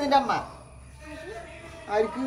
നിന്റെ അമ്മ ആർക്ക്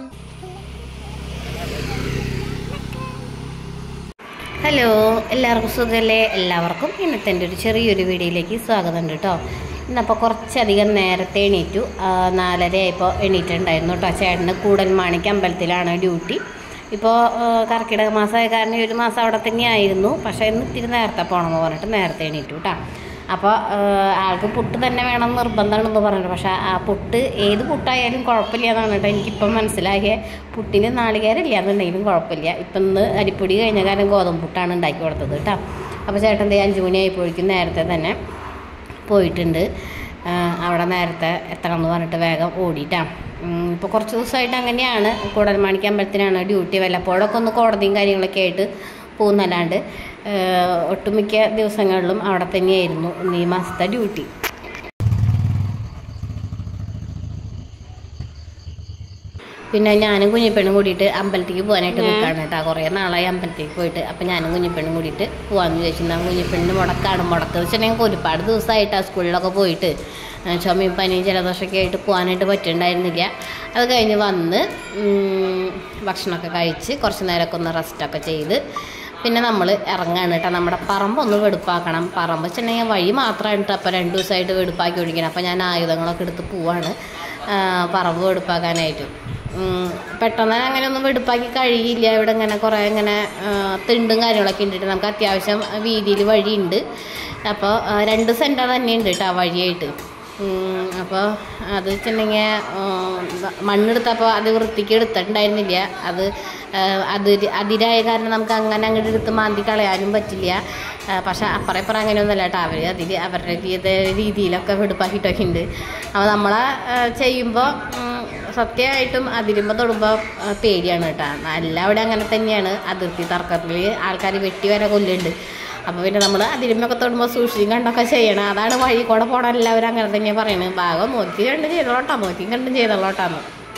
ഹലോ എല്ലാവർക്കും സുഖമല്ലേ എല്ലാവർക്കും ഇന്നത്തെ എൻ്റെ ഒരു ചെറിയൊരു വീഡിയോയിലേക്ക് സ്വാഗതം കേട്ടോ ഇന്നപ്പോൾ കുറച്ചധികം നേരത്തെ എണീറ്റു ആ, നാലര ആയപ്പോൾ എണീറ്റുണ്ടായിരുന്നു കേട്ടോ ചേട്ടന് കൂടൽമാണിക്ക് അമ്പലത്തിലാണ് ഡ്യൂട്ടി ഇപ്പോൾ കർക്കിടക മാസമായ കാരണം ഈ ഒരു മാസം അവിടെ തന്നെയായിരുന്നു പക്ഷേ ഇന്ന് ഇത്തിരി നേരത്തെ പോകണമെന്ന് പറഞ്ഞിട്ട് നേരത്തെ എണീറ്റു കേട്ടോ അപ്പോൾ ആൾക്ക് പുട്ട് തന്നെ വേണം നിർബന്ധമാണെന്ന് പറഞ്ഞിട്ട് പക്ഷേ ആ പുട്ട് ഏത് പുട്ടായാലും കുഴപ്പമില്ല എന്നാണ് കേട്ടോ എനിക്കിപ്പം മനസ്സിലാക്കിയ പുട്ടിന് നാളികേരമില്ല എന്നുണ്ടെങ്കിലും കുഴപ്പമില്ല ഇപ്പം ഇന്ന് അരിപ്പൊടി കഴിഞ്ഞ കാലം ഗോതമ്പ് പുട്ടാണ് ഉണ്ടാക്കി കൊടുത്തത് കേട്ടോ അപ്പോൾ ചേട്ടൻ ദേ അഞ്ച് മണി ആയിപ്പോഴേക്കും നേരത്തെ തന്നെ പോയിട്ടുണ്ട് ആ, അവിടെ നേരത്തെ എത്തണം എന്ന് പറഞ്ഞിട്ട് വേഗം ഓടിയിട്ടാ ഇപ്പോൾ കുറച്ച് ദിവസമായിട്ട് അങ്ങനെയാണ് കൂടൽമാണിക്ക് അമ്പലത്തിനാണ് ഡ്യൂട്ടി വല്ലപ്പോഴൊക്കെ ഒന്ന് കോടതിയും കാര്യങ്ങളൊക്കെ ആയിട്ട് പോകുന്നല്ലാണ്ട് ആ, ഒട്ടുമിക്ക ദിവസങ്ങളിലും അവിടെ തന്നെയായിരുന്നു ഇന്ന് ഈ മാസത്തെ ഡ്യൂട്ടി പിന്നെ ഞാനും കുഞ്ഞിപ്പെണ്ണും കൂടിയിട്ട് അമ്പലത്തേക്ക് പോകാനായിട്ട് നിൽക്കുകയാണ് കേട്ടോ കുറേ നാളായി അമ്പലത്തേക്ക് പോയിട്ട് അപ്പം ഞാനും കുഞ്ഞിപ്പെണ്ണും കൂടിയിട്ട് പോകാമെന്ന് വിചാരിച്ചിട്ടുണ്ടാകും കുഞ്ഞിപ്പെണ്ണിന് മുടക്കാണ് മുടക്ക് വെച്ചിട്ടുണ്ടെങ്കിൽ ഒരുപാട് ദിവസമായിട്ടാണ് സ്കൂളിലൊക്കെ പോയിട്ട് ആ, ചുമയും പനിയും ജലദോഷമൊക്കെ ആയിട്ട് പോകാനായിട്ട് പറ്റുന്നുണ്ടായിരുന്നില്ല അത് കഴിഞ്ഞ് വന്ന് ഉം, ഭക്ഷണമൊക്കെ കഴിച്ച് കുറച്ച് നേരമൊക്കെ ഒന്ന് റെസ്റ്റൊക്കെ ചെയ്ത് പിന്നെ നമ്മൾ ഇറങ്ങാണ് കേട്ടോ നമ്മുടെ പറമ്പൊന്ന് വെടുപ്പാക്കണം പറമ്പ് വെച്ചിട്ടുണ്ടെങ്കിൽ വഴി മാത്രമാണ് കേട്ടോ അപ്പോൾ രണ്ട് ദിവസമായിട്ട് വെടുപ്പാക്കി ഓടിക്കണം അപ്പോൾ ഞാൻ ആയുധങ്ങളൊക്കെ എടുത്ത് പോവാണ് ആ, പറമ്പ് വെടുപ്പാക്കാനായിട്ട് ഉം, പെട്ടെന്ന് അങ്ങനെ ഒന്നും വെടുപ്പാക്കി കഴിയില്ല ഇവിടെ ഇങ്ങനെ കുറേ ഇങ്ങനെ ആ, തിണ്ടും കാര്യങ്ങളൊക്കെ ഉണ്ട് നമുക്ക് അത്യാവശ്യം വീതിയിൽ വഴിയുണ്ട് അപ്പോൾ ആ, രണ്ട് സെൻറ്റർ തന്നെ ഉണ്ട് കേട്ടോ ആ വഴിയായിട്ട് അപ്പോൾ അത് വെച്ചിട്ടുണ്ടെങ്കിൽ മണ്ണെടുത്തപ്പോൾ അത് വൃത്തിക്ക് എടുത്തിട്ടുണ്ടായിരുന്നില്ല അത് ആ, അത് അതിരായ കാരണം നമുക്ക് അങ്ങനെ അങ്ങോട്ട് എടുത്ത് മാന്തി കളയാനും പറ്റില്ല ആ, പക്ഷെ അപ്പുറം ഇപ്പുറം അങ്ങനെയൊന്നുമല്ല കേട്ടോ അവർ അതിൽ അവരുടെ രീതി രീതിയിലൊക്കെ വെടുപ്പാക്കിയിട്ടൊക്കെ ഉണ്ട് അപ്പോൾ നമ്മളെ ചെയ്യുമ്പോൾ സത്യമായിട്ടും അതിരുമ്പോൾ തൊടുമ്പോൾ പേടിയാണ് കേട്ടോ എല്ലാവിടെ അങ്ങനെ തന്നെയാണ് അതിർത്തി തർക്കത്തിൽ ആൾക്കാർ വെട്ടി വരെ കൊല്ലുന്നുണ്ട് അപ്പോൾ പിന്നെ നമ്മൾ അതിരുമ്പൊക്കെ തൊടുമ്പോൾ സൂക്ഷിച്ചും കണ്ടൊക്കെ ചെയ്യണം അതാണ് വഴി കൂടെ പോകണം എല്ലാവരും അങ്ങനെ തന്നെയാണ് പറയുന്നത് ഭാഗം നോക്കി കണ്ടും ചെയ്തോളോട്ടോ നോക്കി കണ്ടും ചെയ്തോളോട്ടാന്ന്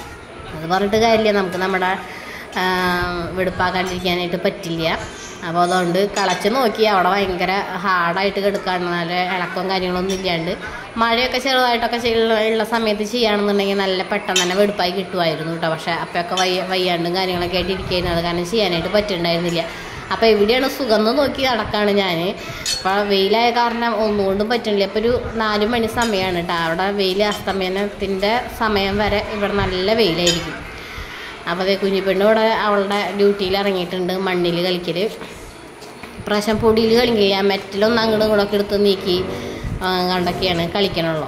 അത് പറഞ്ഞിട്ട് കാര്യമില്ല നമുക്ക് നമ്മുടെ ആ, വെടുപ്പാക്കാണ്ടിരിക്കാനായിട്ട് പറ്റില്ല അപ്പോൾ അതുകൊണ്ട് കളച്ച് നോക്കി അവിടെ ഭയങ്കര ഹാർഡായിട്ട് കിടക്കാണ് നല്ല ഇളക്കവും കാര്യങ്ങളൊന്നും ഇല്ലാണ്ട് മഴയൊക്കെ ചെറുതായിട്ടൊക്കെ ചെയ്യുള്ള ഉള്ള സമയത്ത് ചെയ്യുകയാണെന്നുണ്ടെങ്കിൽ നല്ല പെട്ടെന്ന് തന്നെ വെടുപ്പായി കിട്ടുമായിരുന്നു കേട്ടോ പക്ഷേ അപ്പോഴൊക്കെ വയ്യ വയ്യാണ്ടും കാര്യങ്ങളൊക്കെ ആയിട്ട് ഇരിക്കുന്നത് അത് കാരണം ചെയ്യാനായിട്ട് പറ്റുന്നുണ്ടായിരുന്നില്ല അപ്പോൾ എവിടെയാണ് സുഖം എന്ന് നോക്കി നടക്കാണ് ഞാൻ അപ്പോൾ വെയിലായ കാരണം ഒന്നുകൊണ്ടും പറ്റുന്നില്ല ഇപ്പോൾ ഒരു നാല് മണി സമയമാണ് കേട്ടോ അവിടെ വെയിൽ അസ്തമയനത്തിൻ്റെ സമയം വരെ ഇവിടെ നല്ല വെയിലായിരിക്കും അപ്പോൾ അതേ കുഞ്ഞിപ്പെണ്ണ് ഇവിടെ അവളുടെ ഡ്യൂട്ടിയിൽ ഇറങ്ങിയിട്ടുണ്ട് മണ്ണിൽ കളിക്കൽ പ്രാവശ്യം പൊടിയിൽ കളിക്കില്ല മെറ്റലൊന്നും അങ്ങോട്ടും ഇങ്ങോട്ടൊക്കെ എടുത്ത് നീക്കി ആ, കണ്ടൊക്കെയാണ് കളിക്കണുള്ളൂ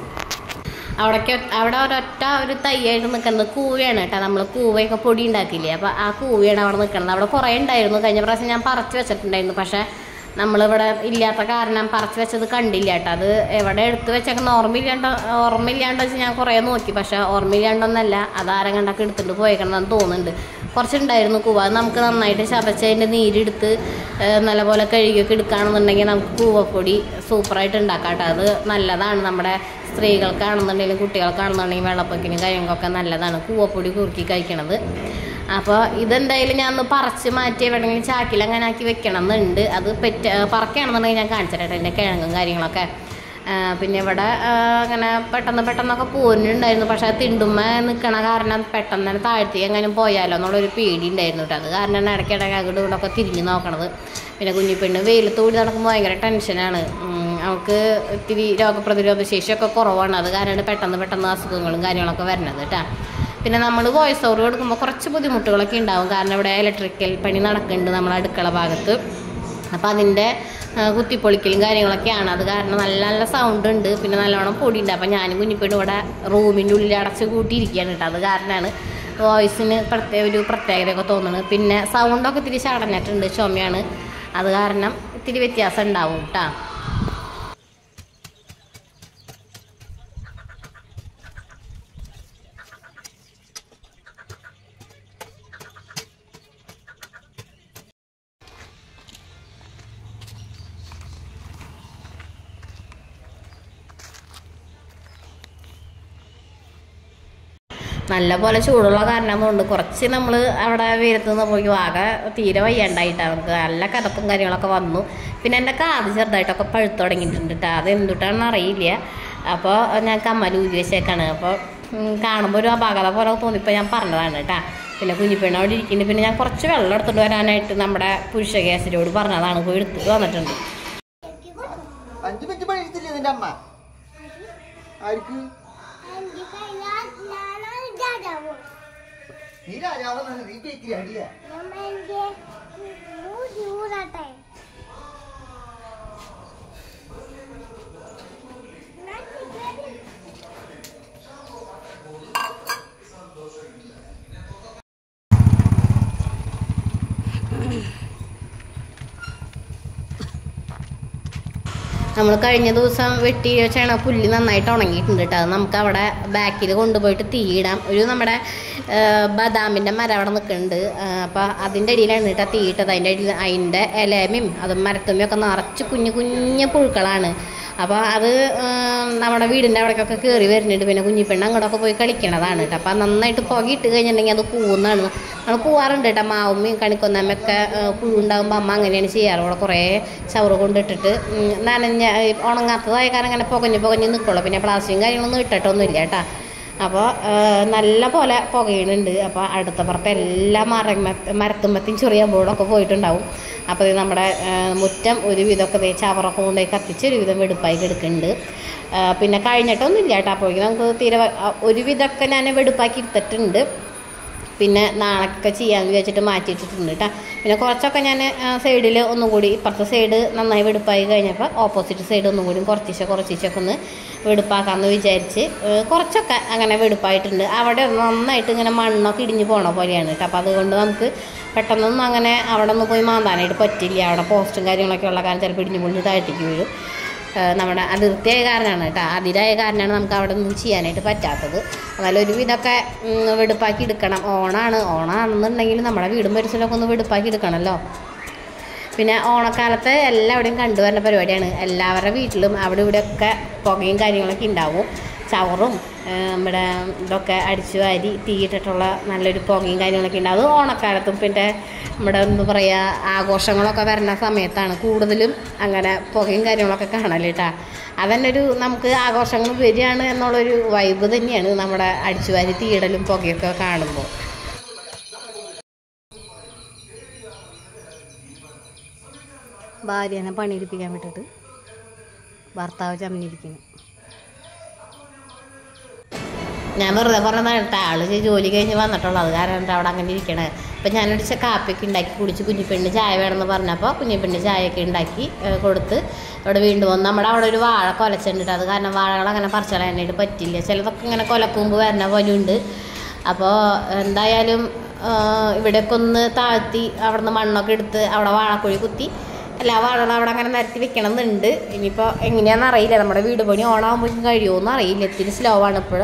അവിടേക്ക് അവിടെ ഒരൊറ്റ ഒരു തയ്യായിട്ട് നിൽക്കുന്നത് കൂവയാണ് കേട്ടോ നമ്മൾ കൂവയൊക്കെ പൊടി ഉണ്ടാക്കില്ലേ അപ്പോൾ ആ കൂവയാണ് അവിടെ നിൽക്കുന്നത് അവിടെ കുറേ ഉണ്ടായിരുന്നു കഴിഞ്ഞ പ്രാവശ്യം ഞാൻ പറിച്ച് വെച്ചിട്ടുണ്ടായിരുന്നു പക്ഷേ നമ്മളിവിടെ ഇല്ലാത്ത കാരണം പറിച്ച് വെച്ചത് കണ്ടില്ല കേട്ടോ അത് എവിടെ എടുത്ത് വെച്ചേക്കുന്ന ഓർമ്മയില്ലാണ്ട് ഓർമ്മയില്ലാണ്ട് വെച്ച് ഞാൻ കുറേ നോക്കി പക്ഷേ ഓർമ്മയില്ലാണ്ടൊന്നല്ല അത് ആരും കണ്ടൊക്കെ എടുത്തിട്ട് പോയേക്കണമെന്ന് തോന്നുന്നുണ്ട് കുറച്ചുണ്ടായിരുന്നു കൂവ അത് നമുക്ക് നന്നായിട്ട് ചതച്ച് അതിൻ്റെ നീരെടുത്ത് ഏഹ്, നല്ലപോലെ കഴുകിയൊക്കെ എടുക്കുകയാണെന്നുണ്ടെങ്കിൽ നമുക്ക് കൂവപ്പൊടി സൂപ്പറായിട്ട് ഉണ്ടാക്കാം കേട്ടോ അത് നല്ലതാണ് നമ്മുടെ സ്ത്രീകൾക്കാണെന്നുണ്ടെങ്കിലും കുട്ടികൾക്കാണെന്നുണ്ടെങ്കിലും വെള്ളപ്പൊക്കിനും കാര്യങ്ങൾക്കൊക്കെ നല്ലതാണ് കൂവപ്പൊടി കുറുക്കി കഴിക്കണത് അപ്പോൾ ഇതെന്തായാലും ഞാൻ ഒന്ന് പറിച്ച് മാറ്റി എവിടെയെങ്കിലും ചാക്കിൽ അങ്ങനെ ആക്കി വെക്കണം എന്നുണ്ട് അത് പെറ്റ പറക്കുകയാണെന്നുണ്ടെങ്കിൽ ഞാൻ കാണിച്ചു തരട്ടെ എൻ്റെ കിഴങ്ങും കാര്യങ്ങളൊക്കെ ആ, പിന്നെ ഇവിടെ ആ, അങ്ങനെ പെട്ടെന്ന് പെട്ടെന്നൊക്കെ പോരുന്നുണ്ടായിരുന്നു പക്ഷേ അത് തിണ്ടുമ്മ നിൽക്കണ കാരണം പെട്ടെന്ന് തന്നെ താഴ്ത്തി എങ്ങനെ പോയാലോ എന്നുള്ളൊരു പേടി ഉണ്ടായിരുന്നു കേട്ടോ അത് കാരണം ഇടയ്ക്കിടയ്ക്ക് അങ്ങോട്ടും ഇങ്ങോട്ടൊക്കെ തിരിഞ്ഞ് നോക്കണത് പിന്നെ കുഞ്ഞിപ്പെണ്ണ് വെയിലത്ത് കൂടി നടക്കുമ്പോൾ ഭയങ്കര ടെൻഷനാണ് ഉം, അവൾക്ക് ഇത്തിരി രോഗപ്രതിരോധ ശേഷിയൊക്കെ കുറവാണ് അത് കാരണം പെട്ടെന്ന് പെട്ടെന്ന് അസുഖങ്ങളും കാര്യങ്ങളൊക്കെ വരുന്നത് കേട്ടോ പിന്നെ നമ്മൾ വോയിസ് ഓവർ കൊടുക്കുമ്പോൾ കുറച്ച് ബുദ്ധിമുട്ടുകളൊക്കെ ഉണ്ടാവും കാരണം ഇവിടെ ഇലക്ട്രിക്കൽ പണി നടക്കുന്നുണ്ട് നമ്മളെ അടുക്കള ഭാഗത്ത് അപ്പോൾ അതിൻ്റെ ആ, കുത്തിപ്പൊളിക്കലും കാര്യങ്ങളൊക്കെയാണ് അത് കാരണം നല്ല നല്ല സൗണ്ട് ഉണ്ട് പിന്നെ നല്ലോണം പൊടി ഉണ്ട് അപ്പോൾ ഞാനും കുഞ്ഞിപ്പോഴും ഇവിടെ റൂമിൻ്റെ ഉള്ളിൽ അടച്ച് കൂട്ടിയിരിക്കുകയാണ് കേട്ടോ അത് കാരണമാണ് വോയിസിന് പ്രത്യേക ഒരു പ്രത്യേകതയൊക്കെ തോന്നുന്നത് പിന്നെ സൗണ്ടൊക്കെ ഇത്തിരി ചടഞ്ഞിട്ടുണ്ട് ചുമയാണ് അത് കാരണം ഇത്തിരി വ്യത്യാസം ഉണ്ടാവും കേട്ടോ നല്ല പോലെ ചൂടുള്ള കാരണം കൊണ്ട് കുറച്ച് നമ്മൾ അവിടെ വെയിലത്ത് നിന്ന് പോയി ആകെ തീരെ വയ്യാണ്ടായിട്ടാണ് നമുക്ക് നല്ല കഥപ്പും കാര്യങ്ങളൊക്കെ വന്നു പിന്നെ എൻ്റെ കാത് ചെറുതായിട്ടൊക്കെ പഴുത്ത് തുടങ്ങിയിട്ടുണ്ട് കേട്ടോ അത് എന്തുട്ടാണെന്ന് അറിയില്ല അപ്പോൾ ഞാൻ കമ്മൽ ഊരി വെച്ചേക്കാണ് അപ്പോൾ കാണുമ്പോൾ ഒരു അപാകത പോലെ തോന്നിപ്പോൾ ഞാൻ പറഞ്ഞതാണ് കേട്ടാ പിന്നെ കുഞ്ഞിപ്പെണ്ണ് അവിടെ ഇരിക്കുന്നുണ്ട് പിന്നെ ഞാൻ കുറച്ച് വെള്ളം എടുത്തിട്ട് വരാനായിട്ട് നമ്മുടെ പുരുഷ കേസരിയോട് പറഞ്ഞതാണ് പോയി എടുത്തിട്ട് വന്നിട്ടുണ്ട് അഞ്ച് മിനിറ്റ് പണി എടുത്തില്ലേ നിന്റെ അമ്മ ആർക്ക് നീ രാജാവെന്നാണ് നീ ബേക്കറി അടിയാ നമ്മൾ കഴിഞ്ഞ ദിവസം വെട്ടി വെച്ചാണ് പുല്ല് നന്നായിട്ട് ഉണങ്ങിയിട്ടുണ്ട് കേട്ടോ അത് നമുക്ക് അവിടെ ബാക്കിൽ കൊണ്ടുപോയിട്ട് തീയിടാം ഒരു നമ്മുടെ ആ, ബദാമിൻ്റെ മരം അവിടെ നിൽക്കുന്നുണ്ട് അപ്പോൾ അതിൻ്റെ അടിയിലാണ് കേട്ടോ തീയിട്ടത് അതിൻ്റെ അടിയിൽ അതിൻ്റെ ഇലമയും അതും മരത്തുമ്മയും ഒക്കെ നിറച്ച് കുഞ്ഞു കുഞ്ഞു പുഴുക്കളാണ് അപ്പോൾ അത് ആ, നമ്മുടെ വീടിൻ്റെ അവിടേക്കൊക്കെ കയറി വരുന്നുണ്ട് പിന്നെ കുഞ്ഞിപ്പെണ്ണ് അങ്ങോട്ടൊക്കെ പോയി കളിക്കണതാണ് കേട്ടോ അപ്പോൾ നന്നായിട്ട് പുകയിട്ട് കഴിഞ്ഞിട്ടുണ്ടെങ്കിൽ അത് പൂവുന്നതാണ് നമ്മൾ പോവാറുണ്ട് കേട്ടോ മാവുമ്മയും കണിക്കൊന്നമ്മയൊക്കെ പുഴുണ്ടാകുമ്പോൾ അമ്മ അങ്ങനെയാണ് ചെയ്യാറ് അവിടെ കുറേ ചവറ് കൊണ്ടിട്ടിട്ട് ഉം, നനഞ്ഞ ഈ ഉണങ്ങാത്തതായ കാരണം അങ്ങനെ പുകഞ്ഞ് പുകഞ്ഞ് നിൽക്കുള്ളൂ പിന്നെ പ്ലാസ്റ്റിക്കും കാര്യങ്ങളൊന്നും ഇട്ടിട്ടൊന്നുമില്ല കേട്ടോ അപ്പോൾ നല്ല പോലെ പുകയുന്നുണ്ട് അപ്പോൾ അടുത്ത പുറത്തെ എല്ലാ മരമ മരത്തുമ്പത്തും ചെറിയ ബോർഡൊക്കെ പോയിട്ടുണ്ടാവും അപ്പോൾ ഇത് നമ്മുടെ ആ, മുറ്റം ഒരുവിധമൊക്കെ ദേ ചവറൊക്കെ കൊണ്ടുപോയി കത്തിച്ച് ഒരുവിധം വെടുപ്പായി എടുക്കുന്നുണ്ട് ആ, പിന്നെ കഴിഞ്ഞിട്ടൊന്നുമില്ല കേട്ടോ അപ്പോഴേക്കും നമുക്ക് തീരെ വ- ആ, ഒരുവിധമൊക്കെ ഞാൻ വെടുപ്പാക്കി എടുത്തിട്ടുണ്ട് പിന്നെ നാളൊക്കെ ചെയ്യാമെന്ന് വിചാരിച്ചിട്ട് മാറ്റിയിട്ടിട്ടുണ്ട് കേട്ടോ പിന്നെ കുറച്ചൊക്കെ ഞാൻ സൈഡിൽ ഒന്നും കൂടി ഇപ്പുറത്തെ സൈഡ് നന്നായി വെടുപ്പായി കഴിഞ്ഞപ്പോൾ ഓപ്പോസിറ്റ് സൈഡ് ഒന്നും കൂടി കുറച്ചിച്ച കുറച്ചിച്ചൊക്കെ ഒന്ന് വെടുപ്പാക്കാമെന്ന് വിചാരിച്ച് ഏഹ് കുറച്ചൊക്കെ അങ്ങനെ വെടുപ്പായിട്ടുണ്ട് അവിടെ നന്നായിട്ട് ഇങ്ങനെ മണ്ണൊക്കെ ഇടിഞ്ഞ് പോണ പോലെയാണ് കേട്ടോ അപ്പോൾ അതുകൊണ്ട് നമുക്ക് പെട്ടെന്നൊന്നും അങ്ങനെ അവിടെ ഒന്ന് പോയി മാന്താനായിട്ട് പറ്റില്ല അവിടെ പോസ്റ്റും കാര്യങ്ങളൊക്കെ ഉള്ള കാരണം ചിലപ്പോൾ ഇടിഞ്ഞ് പൊളിഞ്ഞ് താഴ്ത്തിക്ക് വീഴും ഏഹ് നമ്മുടെ അതിർത്തിയായ കാരണമാണ് കേട്ടോ അതിരായ കാരണമാണ് നമുക്ക് അവിടെ ഒന്നും ചെയ്യാനായിട്ട് പറ്റാത്തത് എന്നാലും ഒരു വിധമൊക്കെ ഉം, വെടുപ്പാക്കി എടുക്കണം ഓണാണ് ഓണാണെന്നുണ്ടെങ്കിൽ നമ്മുടെ വീടും പരിസരമൊക്കെ ഒന്ന് വെടുപ്പാക്കി എടുക്കണമല്ലോ പിന്നെ ഓണക്കാലത്ത് എല്ലാവിടെയും കണ്ടുവരുന്ന പരിപാടിയാണ് എല്ലാവരുടെ വീട്ടിലും അവിടെ ഇവിടെയൊക്കെ പുകയും കാര്യങ്ങളൊക്കെ ഉണ്ടാവും ചവറും ഏഹ്, നമ്മുടെ ഇതൊക്കെ അടിച്ചു വാരി തീയിട്ടിട്ടുള്ള നല്ലൊരു പുകയും കാര്യങ്ങളൊക്കെ ഉണ്ടാവും അത് ഓണക്കാലത്തും പിന്നെ നമ്മുടെ എന്താ പറയുക ആഘോഷങ്ങളൊക്കെ വരുന്ന സമയത്താണ് കൂടുതലും അങ്ങനെ പുകയും കാര്യങ്ങളൊക്കെ കാണല് കേട്ടോ അതന്നെ ഒരു നമുക്ക് ആഘോഷങ്ങൾ വരികയാണ് എന്നുള്ളൊരു വൈബ് തന്നെയാണ് നമ്മുടെ അടിച്ചു വാരി തീയിടലും പുകയൊക്കെ കാണുമ്പോൾ ഭാര്യനെ പണിയെടുപ്പിക്കാൻ വിട്ടിട്ട് ഭർത്താവ് ചമ്മഞ്ഞിരിക്കുന്നു ഞാൻ വെറുതെ പറഞ്ഞതാണ് കേട്ടോ ആള് ജോലി കഴിഞ്ഞ് വന്നിട്ടുള്ളൂ അത് കാരണം എന്താ അവിടെ അങ്ങനെ ഇരിക്കണേ അപ്പം ഞാനൊരു ച- കാപ്പിയൊക്കെ ഉണ്ടാക്കി കുടിച്ച് കുഞ്ഞിപ്പെണ്ണ് ചായ വേണമെന്ന് പറഞ്ഞപ്പോൾ കുഞ്ഞിപ്പെണ്ണ് ചായയൊക്കെ ഉണ്ടാക്കി ഏഹ്, കൊടുത്ത് ഇവിടെ വീണ്ടും വന്ന് നമ്മുടെ അവിടെ ഒരു വാഴ കൊലച്ചിട്ടുണ്ട് അത് കാരണം വാഴകൾ അങ്ങനെ പറിച്ചളയാനായിട്ട് പറ്റില്ല ചിലതൊക്കെ ഇങ്ങനെ കൊലക്കുമ്പ് വരുന്ന പോലെ ഉണ്ട് അപ്പോൾ എന്തായാലും ആഹ്, ഇവിടെയൊക്കെ ഒന്ന് താഴ്ത്തി അവിടെ നിന്ന് മണ്ണൊക്കെ എടുത്ത് അവിടെ വാഴക്കുഴി കുത്തി എല്ലാ വാഴകളും അവിടെ അങ്ങനെ നിരത്തി വെക്കണം എന്നുണ്ട് ഇനിയിപ്പോൾ എങ്ങനെയാണെന്ന് അറിയില്ല നമ്മുടെ വീട് പണി ഓണാകുമ്പോഴേക്കും കഴിയുമോയെന്ന് അറിയില്ല ഇത്തിരി സ്ലോ ആണ് ഇപ്പോൾ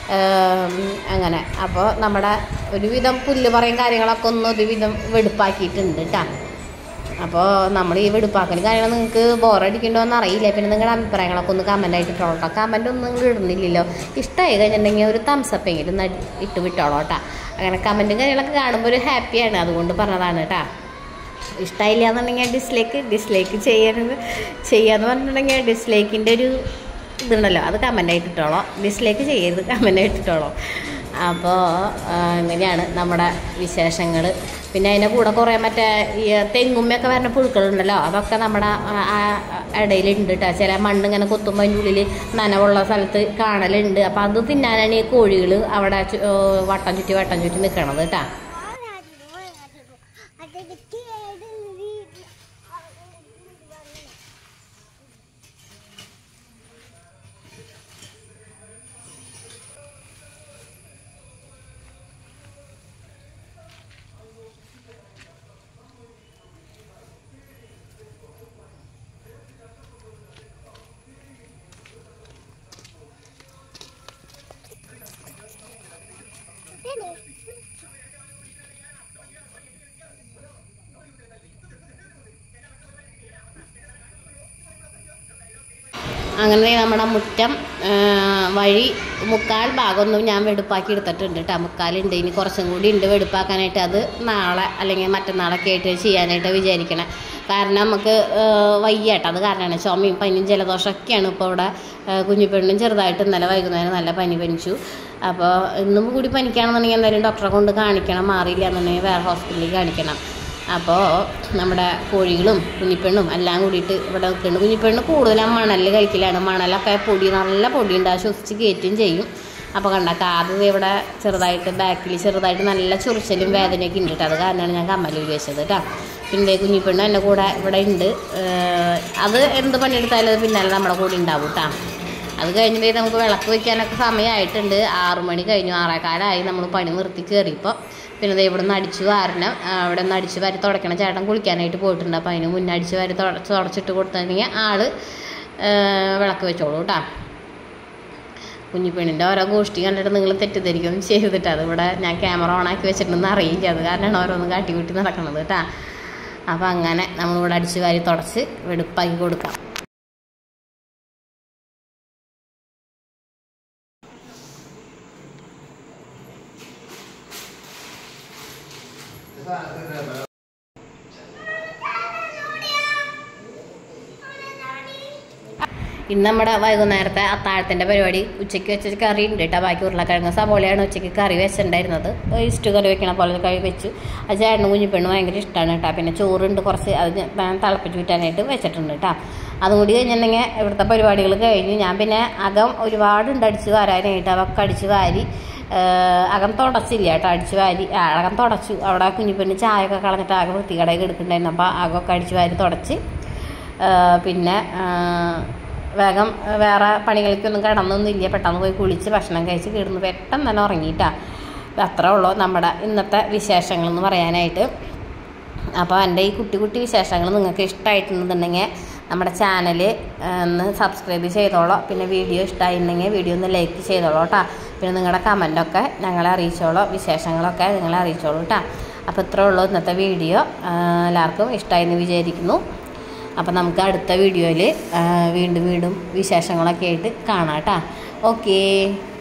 അങ്ങനെ അപ്പോൾ നമ്മുടെ ഒരുവിധം പുല്ല് പറയും കാര്യങ്ങളൊക്കെ ഒന്ന് ഒരുവിധം വെടുപ്പാക്കിയിട്ടുണ്ട് കേട്ടോ അപ്പോൾ നമ്മൾ ഈ വെടുപ്പാക്കൽ കാര്യങ്ങൾ നിങ്ങൾക്ക് ബോറടിക്കണ്ടോ എന്ന് അറിയില്ല പിന്നെ നിങ്ങളുടെ അഭിപ്രായങ്ങളൊക്കെ ഒന്ന് കമൻ്റ് ആയിട്ട് ഇട്ടോളൂ കേട്ടോ കമൻ്റ് ഒന്നും നിങ്ങൾ ഇടുന്നില്ലല്ലോ ഇഷ്ടമായി കഴിഞ്ഞിട്ടുണ്ടെങ്കിൽ ഒരു തംസപ്പ് എങ്കിലും ഒന്ന് അടി- ഇട്ട് വിട്ടോളൂ കേട്ടോ അങ്ങനെ കമൻറ്റും കാര്യങ്ങളൊക്കെ കാണുമ്പോൾ ഒരു ഹാപ്പിയാണ് അതുകൊണ്ട് പറഞ്ഞതാണ് കേട്ടോ ഇഷ്ടമായില്ല എന്നുണ്ടെങ്കിൽ ഡിസ്ലൈക്ക് ഡിസ്ലൈക്ക് ചെയ്യരുത് ചെയ്യാന്ന് പറഞ്ഞിട്ടുണ്ടെങ്കിൽ ഡിസ്ലൈക്കിൻ്റെ ഒരു ഇതുണ്ടല്ലോ അത് കമൻ്റായിട്ട് ഇട്ടോളോ ഡിസ്ലൈക്ക് ചെയ്യരുത് കമൻ്റായിട്ട് ഇട്ടോളോ അപ്പോൾ ഇങ്ങനെയാണ് നമ്മുടെ വിശേഷങ്ങൾ പിന്നെ അതിൻ്റെ കൂടെ കുറേ മറ്റേ ഈ തെങ്ങുമ്മയൊക്കെ വരുന്ന പുഴുക്കളുണ്ടല്ലോ അതൊക്കെ നമ്മുടെ ആ- ആ ഇടയിലുണ്ട് കേട്ടോ ചില മണ്ണ് ഇങ്ങനെ കൊത്തുമ്പോൾ അതിൻ്റെ ഉള്ളിൽ നനവുള്ള സ്ഥലത്ത് കാണലുണ്ട് അപ്പോൾ അത് തിന്നാനാണ് ഈ കോഴികൾ അവിടെ ചു- ഏർ വട്ടം ചുറ്റി വട്ടം ചുറ്റി നിൽക്കണത് കേട്ടോ അങ്ങനെ നമ്മുടെ മുറ്റം ആ, വഴി മുക്കാൽ ഭാഗമൊന്നും ഞാൻ വെടുപ്പാക്കി എടുത്തിട്ടുണ്ട് കേട്ടോ മുക്കാലുണ്ട് ഇനി കുറച്ചും കൂടി ഉണ്ട് വെടുപ്പാക്കാനായിട്ട് അത് നാളെ അല്ലെങ്കിൽ മറ്റന്നാളൊക്കെ ആയിട്ട് ചെയ്യാനായിട്ട് വിചാരിക്കണേ കാരണം നമുക്ക് ആ, വയ്യ കേട്ടോ അത് കാരണമാണ് ചുമയും പനിയും ജലദോഷമൊക്കെയാണ് ഇപ്പോൾ ഇവിടെ ആ, കുഞ്ഞിപ്പെണ്ണും ചെറുതായിട്ട് ഇന്നലെ വൈകുന്നേരം നല്ല പനി പനിച്ചു അപ്പോൾ ഇന്നും കൂടി പനിക്കുകയാണെന്നുണ്ടെങ്കിൽ എന്തായാലും ഡോക്ടറെ കൊണ്ട് കാണിക്കണം മാറിയില്ല എന്നുണ്ടെങ്കിൽ വേറെ ഹോസ്പിറ്റലിൽ കാണിക്കണം അപ്പോൾ നമ്മുടെ കോഴികളും കുഞ്ഞിപ്പെണ്ണും എല്ലാം കൂടിയിട്ട് ഇവിടെ നിൽക്കുന്നുണ്ട് കുഞ്ഞിപ്പെണ്ണ് കൂടുതലും മണൽ കഴിക്കലാണ് മണലൊക്കെ പൊടി നല്ല പൊടിയുണ്ട് അത് ശ്വസിച്ച് കയറ്റുകയും ചെയ്യും അപ്പോൾ കണ്ട കാത് ദേ ഇവിടെ ചെറുതായിട്ട് ബാക്കിൽ ചെറുതായിട്ട് നല്ല ചൊറിച്ചലും വേദനയൊക്കെ ഉണ്ട് കേട്ടോ അത് കാരണമാണ് ഞാൻ കമ്മൽ വെച്ചത് കേട്ടോ പിന്നെ കുഞ്ഞിപ്പെണ്ണ് എൻ്റെ കൂടെ ഇവിടെ ഉണ്ട് ഏഹ് അത് എന്ത് പണിയെടുത്താലും അത് പിന്നാലെ നമ്മുടെ കൂടെ ഉണ്ടാവും കേട്ടോ അത് കഴിഞ്ഞിട്ട് നമുക്ക് വിളക്ക് വയ്ക്കാനൊക്കെ സമയമായിട്ടുണ്ട് ആറു മണി കഴിഞ്ഞു ആറേക്കാലായി നമ്മൾ പണി നിർത്തി കയറിയപ്പോൾ പിന്നെ ദേ ഇവിടെ നിന്ന് അടിച്ചു വാരണം ആ, ഇവിടെ നിന്ന് അടിച്ചു വാരി തുടയ്ക്കണം ചേട്ടൻ കുളിക്കാനായിട്ട് പോയിട്ടുണ്ട് അപ്പോൾ അതിന് മുന്നേ അടിച്ചു വാരി തുടച്ച് തുടച്ചിട്ട് കൊടുത്തിട്ടുണ്ടെങ്കിൽ ആള് ആ, വിളക്ക് വെച്ചോളൂ കേട്ടോ കുഞ്ഞിപ്പെണ്ണിൻ്റെ ഓരോ ഗോഷ്ടി കണ്ടിട്ട് നിങ്ങൾ തെറ്റിദ്ധരിക്കും ചെയ്തിട്ട് അത് ഇവിടെ ഞാൻ ക്യാമറ ഓണാക്കി വെച്ചിട്ടുണ്ടെന്ന് അറിയില്ല അത് കാരണമാണ് ഓരോന്ന് കാട്ടിക്കൂട്ടി നടക്കണത് കേട്ടോ അപ്പോൾ അങ്ങനെ നമ്മളിവിടെ അടിച്ചു വാരി തുടച്ച് വെടുപ്പാക്കി കൊടുക്കാം ഇന്ന് നമ്മുടെ വൈകുന്നേരത്തെ അത്താഴത്തിൻ്റെ പരിപാടി ഉച്ചയ്ക്ക് വെച്ച കറി ഉണ്ട് കേട്ടോ ബാക്കി ഉരുളക്കിഴങ്ങ് സവോളയാണ് ഉച്ചയ്ക്ക് കറി വെച്ചിട്ടുണ്ടായിരുന്നത് ഇഷ്ട കറി വെക്കണ പോലെ കറി വെച്ചു അത് ചേട്ടനും കുഞ്ഞിപ്പെണ്ണും ഭയങ്കര ഇഷ്ടമാണ് കേട്ടോ പിന്നെ ചോറുണ്ട് കുറച്ച് അത് ഞാൻ തിളപ്പിച്ച് വിറ്റാനായിട്ട് വെച്ചിട്ടുണ്ട് കേട്ടോ അതും കൂടി കഴിഞ്ഞിട്ടുണ്ടെങ്കിൽ ഇവിടുത്തെ പരിപാടികൾ കഴിഞ്ഞു ഞാൻ പിന്നെ അകം ഒരുപാടുണ്ട് അടിച്ച് വാരാനായിട്ട് അതൊക്കെ അടിച്ച് വാരി ഏഹ് അകം തുടച്ചില്ല കേട്ടോ അടിച്ച് വാരി ആ, അകം തുടച്ചു അവിടെ കുഞ്ഞിപ്പെണ്ണ് ചായയൊക്കെ കളഞ്ഞിട്ട് ആകെ വൃത്തികടയൊക്കെ എടുക്കുന്നുണ്ടായിരുന്നു അപ്പോൾ അകമൊക്കെ അടിച്ച് വാരി തുടച്ച് ഏഹ് പിന്നെ ഏഹ് വേഗം വേറെ പണികൾക്കൊന്നും കിടന്നൊന്നുമില്ല പെട്ടെന്ന് പോയി കുളിച്ച് ഭക്ഷണം കഴിച്ച് കിടന്ന് പെട്ടെന്ന് തന്നെ ഉറങ്ങിയിട്ടാ അത്രേ ഉള്ളൂ നമ്മുടെ ഇന്നത്തെ വിശേഷങ്ങൾ എന്ന് പറയാനായിട്ട് അപ്പോൾ എൻ്റെ ഈ കുട്ടി കുട്ടി വിശേഷങ്ങൾ നിങ്ങൾക്ക് ഇഷ്ടമായിട്ടുണ്ടെന്നുണ്ടെങ്കിൽ നമ്മുടെ ചാനൽ ഒന്ന് സബ്സ്ക്രൈബ് ചെയ്തോളൂ പിന്നെ വീഡിയോ ഇഷ്ടമായിട്ടുണ്ടെങ്കിൽ വീഡിയോ ഒന്ന് ലൈക്ക് ചെയ്തോളൂ കേട്ടോ പിന്നെ നിങ്ങളുടെ കമൻറ്റൊക്കെ ഞങ്ങളെ അറിയിച്ചോളൂ വിശേഷങ്ങളൊക്കെ നിങ്ങളെ അറിയിച്ചോളൂ കേട്ടോ അപ്പോൾ ഇത്രേ ഉള്ളൂ ഇന്നത്തെ വീഡിയോ ആ, എല്ലാവർക്കും ഇഷ്ടമായെന്ന് വിചാരിക്കുന്നു അപ്പോൾ നമുക്ക് അടുത്ത വീഡിയോയിൽ വീണ്ടും വീണ്ടും വിശേഷങ്ങളൊക്കെ ആയിട്ട് കാണാം കേട്ടോ ഓക്കേ